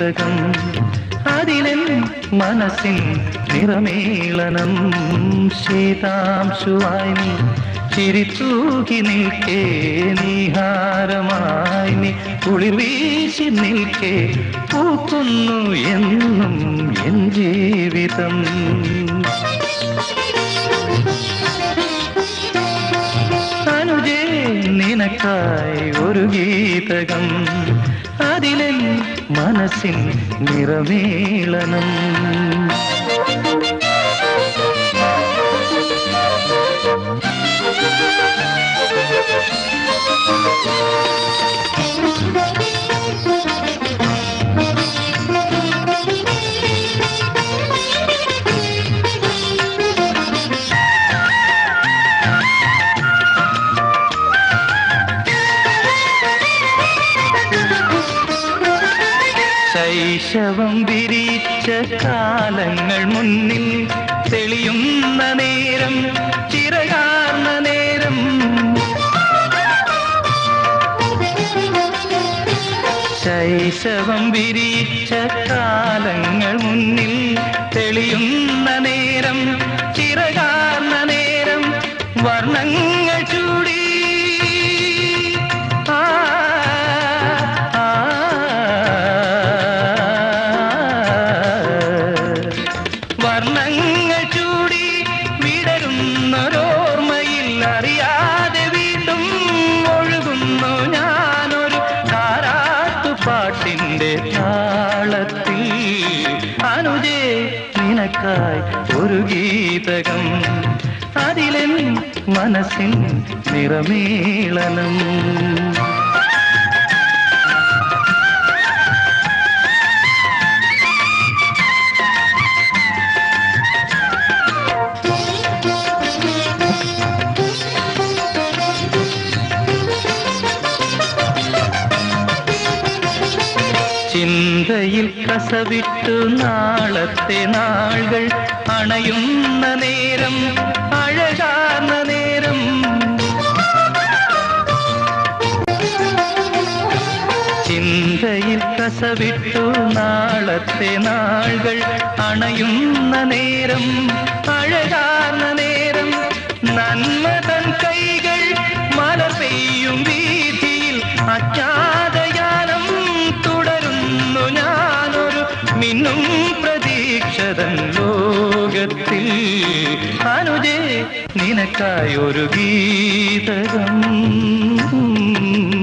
ഗീതകം അതിലെൻ മനസ്സിൻ നിറമേളനം ശീതാംശുവായി നീ ചിരിത്തൂകി നിൽക്കേ നീഹാരമായി നീ കുളിർ വീശി നിൽക്കേ പൂക്കുന്നു എന്നും എൻ ജീവിതം അനുജേ നിനക്കായി ഒരു ഗീതകം അതിലെ മനസ്സിൻ നിറമേളനം ശൈശവം വിരിച്ച കാലങ്ങൾ മുന്നിൽ തെളിയുന്ന നേരം ചിറകാർന്ന നേരം ശൈശവം വിരിച്ച കാലങ്ങൾ മുന്നിൽ തെളിയുന്ന നേരം ചിറകാർന്ന നേരം വർണ്ണങ്ങൾ ചൂടി ആ, ആ, വർണ്ണങ്ങൾ ചൂടി വിടരുന്നൊരോർമ്മയിൽ അറിയാതെ വീണ്ടും ഒഴുകുന്നു ഞാനൊരു താരാട്ടുപാട്ടിന്റെ താളത്തിൽ അനുജേ നിനക്കായി ഒരു ഗീതകം അതിലെൻ മനസ്സിൻ നിറമേളനം ചിന്തയിൽ കസവിട്ടു നാളത്തെ നാളുകൾ അണയുന്ന നേരം അഴകാർന്ന നേരം ചിന്തയിൽ കസവിട്ടു നാളത്തെ നാളുകൾ അണയുന്ന നേരം അഴകാർന്ന നേരം നന്മതൻ കൈകൾ മലർ പെയ്യും വീതിയിൽ അജ്ഞാതയാനം തുടരുന്നു ഞാനൊരു മിന്നും പ്രതീക്ഷതൻ ലോകത്തിൽ അനുജേ നിനക്കായി ഒരു ഗീതകം